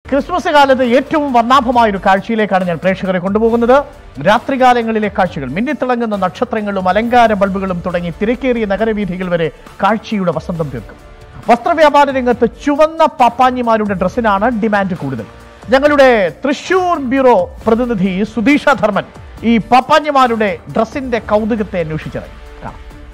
Christmas കാലത്ത് ഏറ്റവും വർണ്ണാഭമായ ഒരു കാഴ്ചയിലേക്കാണ് ഞാൻ പ്രേക്ഷകരെ കൊണ്ടുപോകുന്നത് രാത്രികാലങ്ങളിലെ കാഴ്ചകൾ മിന്നിത്തിളങ്ങുന്ന നക്ഷത്രങ്ങളും അലങ്കാര ബൾബുകളും തുടങ്ങി തിരക്കേറിയ നഗരവീഥികൾ വരെ കാഴ്ചയുടെ വസന്തം തീർക്കും വസ്ത്രവ്യാപാര രംഗത്ത് ചുവന്ന പാപ്പാഞ്ഞിമാരുടെ ഡ്രസ്സിനാണ് ഡിമാൻഡ് കൂടുതൽ ഞങ്ങളുടെ തൃശൂർ ബ്യൂറോ പ്രതിനിധി സുധീഷ ധർമ്മൻ ഈ പാപ്പാഞ്ഞിമാരുടെ ഡ്രസ്സിന്റെ കൗതുകത്തെ അന്വേഷിച്ചത് കാണാം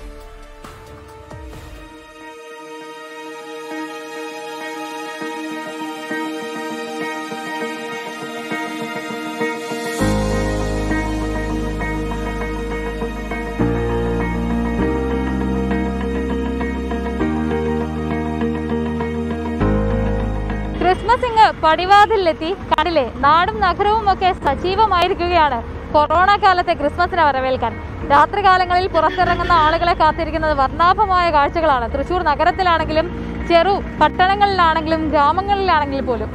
ക്രിസ്മസ് ഇങ്ങ് പടിവാതിലെത്തി കണ്ടില്ലേ നാടും നഗരവും ഒക്കെ സജീവമായിരിക്കുകയാണ് കൊറോണ കാലത്തെ ക്രിസ്മസിനെ വരവേൽക്കാൻ രാത്രികാലങ്ങളിൽ പുറത്തിറങ്ങുന്ന ആളുകളെ കാത്തിരിക്കുന്നത് വർണ്ണാഭമായ കാഴ്ചകളാണ് തൃശൂർ നഗരത്തിലാണെങ്കിലും ചെറു പട്ടണങ്ങളിലാണെങ്കിലും ഗ്രാമങ്ങളിലാണെങ്കിലും പോലും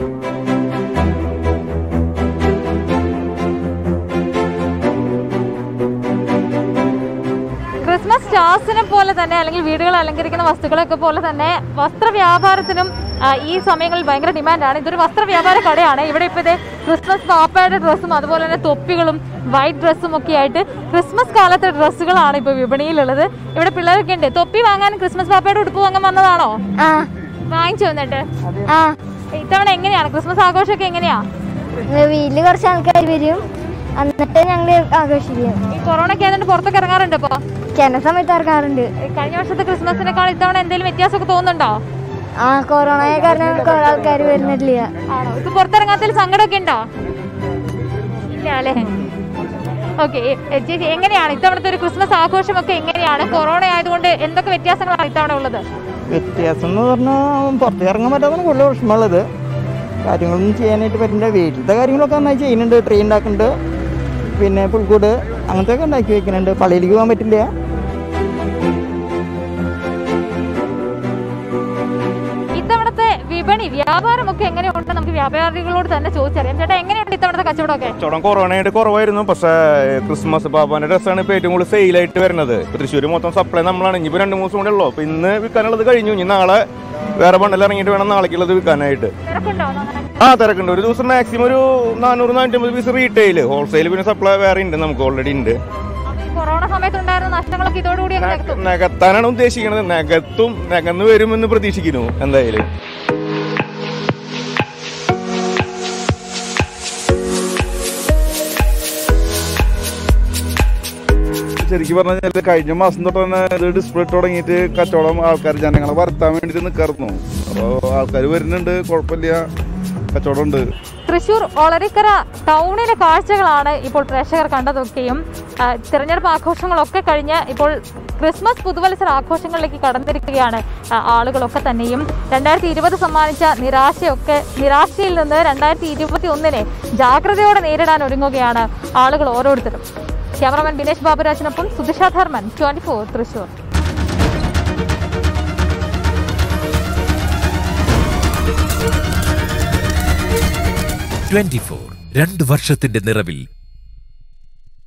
ക്രിസ്മസ് സ്റ്റാർസിനെ പോലെ തന്നെ അല്ലെങ്കിൽ വീടുകൾ അലങ്കരിക്കുന്ന വസ്തുക്കളൊക്കെ പോലെ തന്നെ വസ്ത്ര വ്യാപാരത്തിനും ആ, ഈ സമയങ്ങളിൽ ഭയങ്കര ഡിമാൻഡാണ് ഇതൊരു വസ്ത്ര വ്യാപാര കടയാണ് ഇവിടെ ഇപ്പോൾ ഇതേ ക്രിസ്മസ് പാപ്പയുടെ ഡ്രസ്സും അതുപോലെ തന്നെ തൊപ്പികളും വൈറ്റ് ഡ്രസ്സും ഒക്കെ ആയിട്ട് ക്രിസ്മസ് കാലത്തെ ഡ്രസ്സുകളാണ് ഇപ്പോൾ വിപണിയിലുള്ളത് ഇവിടെ പിള്ളേരൊക്കെ ഉണ്ട് തൊപ്പി വാങ്ങാൻ ക്രിസ്മസ് പാപ്പയുടെ ഉടുപ്പ് വാങ്ങാൻ വന്നതാണോ ആ വാങ്ങിച്ചു വന്നിട്ട് ആ ഇത്തവണ എങ്ങനെയാണ് ക്രിസ്മസ് ആഘോഷമൊക്കെ എങ്ങനെയാ വീട്ടില് കുറച്ച് ആൾക്കാർ വരും എന്നിട്ട് ഞങ്ങള് ആഘോഷിക്കും ഈ കൊറോണയ്ക്ക് ആയതുകൊണ്ട് പുറത്തൊക്കെ ഇറങ്ങാറുണ്ട് ഇപ്പോൾ ചില സമയത്ത് ഇറങ്ങാറുണ്ട് കഴിഞ്ഞ വർഷത്തെ ക്രിസ്മസിനേക്കാൾ ഇത്തവണ എന്തെങ്കിലും വ്യത്യാസമൊക്കെ തോന്നുന്നുണ്ടോ ആ കൊറോണ കാരണം കുറെ ആൾക്കാർ വരുന്നില്ല ആണോ ഇപ്പൊ പുറത്തിറങ്ങാത്തതിൽ സങ്കടമൊക്കെ ഉണ്ടോ ഇല്ല അല്ലേ ഓക്കെ ചേച്ചി എങ്ങനെയാണ് ഇത്തവണത്തെ ഒരു ക്രിസ്മസ് ആഘോഷമൊക്കെ എങ്ങനെയാണ് കൊറോണ ആയതുകൊണ്ട് എന്തൊക്കെ വ്യത്യാസങ്ങളാണ് ഇത്തവണ ഉള്ളത് വ്യത്യാസം എന്ന് പറഞ്ഞാൽ പുറത്ത് ഇറങ്ങാൻ പറ്റാത്തതാണ് കൂടുതൽ വിഷമമുള്ളത് കാര്യങ്ങളൊന്നും ചെയ്യാനായിട്ട് പറ്റില്ല വീട്ടിലത്തെ കാര്യങ്ങളൊക്കെ നന്നായി ചെയ്യുന്നുണ്ട് ട്രെയിൻ ഉണ്ടാക്കുന്നുണ്ട് പിന്നെ പുൽക്കൂട് അങ്ങനത്തെ ഒക്കെ ഉണ്ടാക്കി വെക്കുന്നുണ്ട് പള്ളിയിലേക്ക് പോകാൻ പറ്റില്ല ഇത്തവണത്തെ വിപണി വ്യാപാരമൊക്കെ എങ്ങനെയുണ്ട് നമുക്ക് വ്യാപാരികളോട് തന്നെ ചോദിച്ചറിയാം ചേട്ടാ എങ്ങനെയുണ്ട് ഇത്തവണത്തെ കച്ചവടമൊക്കെ കച്ചവടം കൊറോണയായിട്ട് കുറവായിരുന്നു പക്ഷേ ക്രിസ്മസ് പാപ്പാന്റെ ഡ്രസ്സാണ് ഇപ്പോൾ ഏറ്റവും കൂടുതൽ സെയിലായിട്ട് വരുന്നത് ഇപ്പൊ തൃശ്ശൂർ മൊത്തം സപ്ലൈ നമ്മളാണ് ഇനിയിപ്പോൾ രണ്ട് മൂന്ന് ദിവസം കൂടെ ഉള്ളൂ അപ്പൊ ഇന്ന് വിൽക്കാനുള്ളത് കഴിഞ്ഞു ഇനി നാളെ വേറെ ബണ്ടിൽ ഇറങ്ങിയിട്ട് വേണം നാളേക്കുള്ളത് വിൽക്കാനായിട്ട് തിരക്കുണ്ടോ അങ്ങനെ? ആ തിരക്കുണ്ട് ഒരു ദിവസം മാക്സിമം ഒരു നാനൂറ് നാനൂറ്റമ്പത് പീസ് റീറ്റെയിൽ ഹോൾസെയിൽ പിന്നെ സപ്ലൈ വേറെ ഉണ്ട് നമുക്ക് ഓൾറെഡി ഉണ്ട് അപ്പൊ ഈ കൊറോണ സമയത്തുണ്ടായിരുന്ന നഷ്ടങ്ങളൊക്കെ ഇതോടുകൂടി അങ്ങ് നികത്തും നികത്താനാണ് ഉദ്ദേശിക്കുന്നത് നികത്തും നികന്ന് വരുമെന്ന് പ്രതീക്ഷിക്കുന്നു എന്തായാലും ശരിക്കും പറഞ്ഞാൽ കഴിഞ്ഞ മാസം തൊട്ട് തന്നെ ഇത് ഡിസ്പ്ലേ ഇട്ട് തുടങ്ങിയിട്ട് കച്ചവടം ആൾക്കാർ ജനങ്ങളെ വരുത്താൻ വേണ്ടിയിട്ട് നിൽക്കായിരുന്നു അപ്പോൾ ആൾക്കാർ വരുന്നുണ്ട് കുഴപ്പമില്ല കച്ചവടം ഉണ്ട് തൃശൂർ ഒളരിക്കര ടൗണിലെ കാഴ്ചകളാണ് ഇപ്പോൾ പ്രേക്ഷകർ കണ്ടതൊക്കെയും ആ, തിരഞ്ഞെടുപ്പ് ആഘോഷങ്ങളൊക്കെ കഴിഞ്ഞ് ഇപ്പോൾ ക്രിസ്മസ് പുതുവത്സര ആഘോഷങ്ങളിലേക്ക് കടന്നിരിക്കുകയാണ് ആ, ആളുകളൊക്കെ തന്നെയും രണ്ടായിരത്തി ഇരുപത് സമ്മാനിച്ച നിരാശയൊക്കെ നിരാശയിൽ നിന്ന് രണ്ടായിരത്തി ഇരുപത്തി ഒന്നിനെ ജാഗ്രതയോടെ നേരിടാൻ ഒരുങ്ങുകയാണ് ആളുകൾ ഓരോരുത്തരും ക്യാമറമാൻ ബിനേഷ് ബാബുരാജിനൊപ്പം Sudhisha Dharman twenty four Thrissur twenty four രണ്ട് വർഷത്തിന്റെ നിറവിൽ